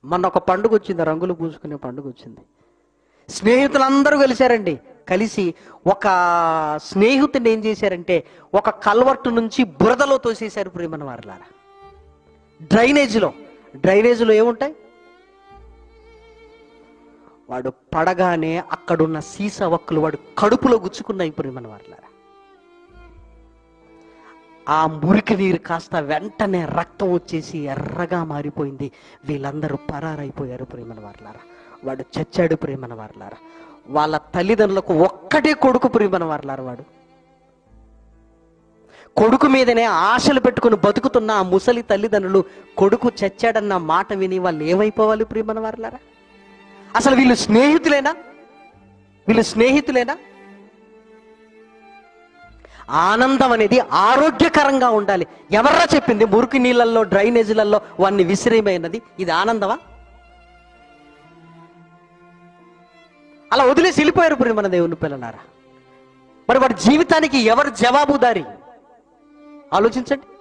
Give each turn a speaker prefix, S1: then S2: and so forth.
S1: మొన్న ఒక పండుగ వచ్చింది రంగులు పూసుకునే పండుగ వచ్చింది స్నేహితులందరూ కలిశారండి కలిసి ఒక స్నేహితుడిని ఏం చేశారంటే ఒక కల్వర్టు నుంచి బురదలో తోసేశారు ప్రేమన వారిలారా డ్రైనేజీలో డ్రైనేజీలో ఏముంటాయి వాడు పడగానే అక్కడున్న సీసా వక్కులు వాడు కడుపులో గుచ్చుకున్నాయి ప్రేమన వారిలారా ఆ మురికి నీరు కాస్త వెంటనే రక్తం వచ్చేసి ఎర్రగా మారిపోయింది వీళ్ళందరూ పరారైపోయారు ప్రేమన వారలారా వాడు చచ్చాడు ప్రేమన వారలారా వాళ్ళ తల్లిదండ్రులకు ఒక్కటే కొడుకు ప్రేమన వారలారా వాడు కొడుకు మీదనే ఆశలు పెట్టుకుని బతుకుతున్న ఆ ముసలి తల్లిదండ్రులు కొడుకు చచ్చాడన్న మాట విని వాళ్ళు ఏమైపోవాలి ప్రియమన వారలారా అసలు వీళ్ళు స్నేహితులేనా వీళ్ళు స్నేహితులేనా ఆనందం అనేది ఆరోగ్యకరంగా ఉండాలి ఎవర్రా చెప్పింది మురికి నీళ్ళల్లో డ్రైనేజీలలో వాడిని విసిరేమైనది ఇది ఆనందమా అలా వదిలేసి వెళ్ళిపోయారు పురి మన దేవుని పిల్లలారా మరి వాడి జీవితానికి ఎవరు జవాబుదారి ఆలోచించండి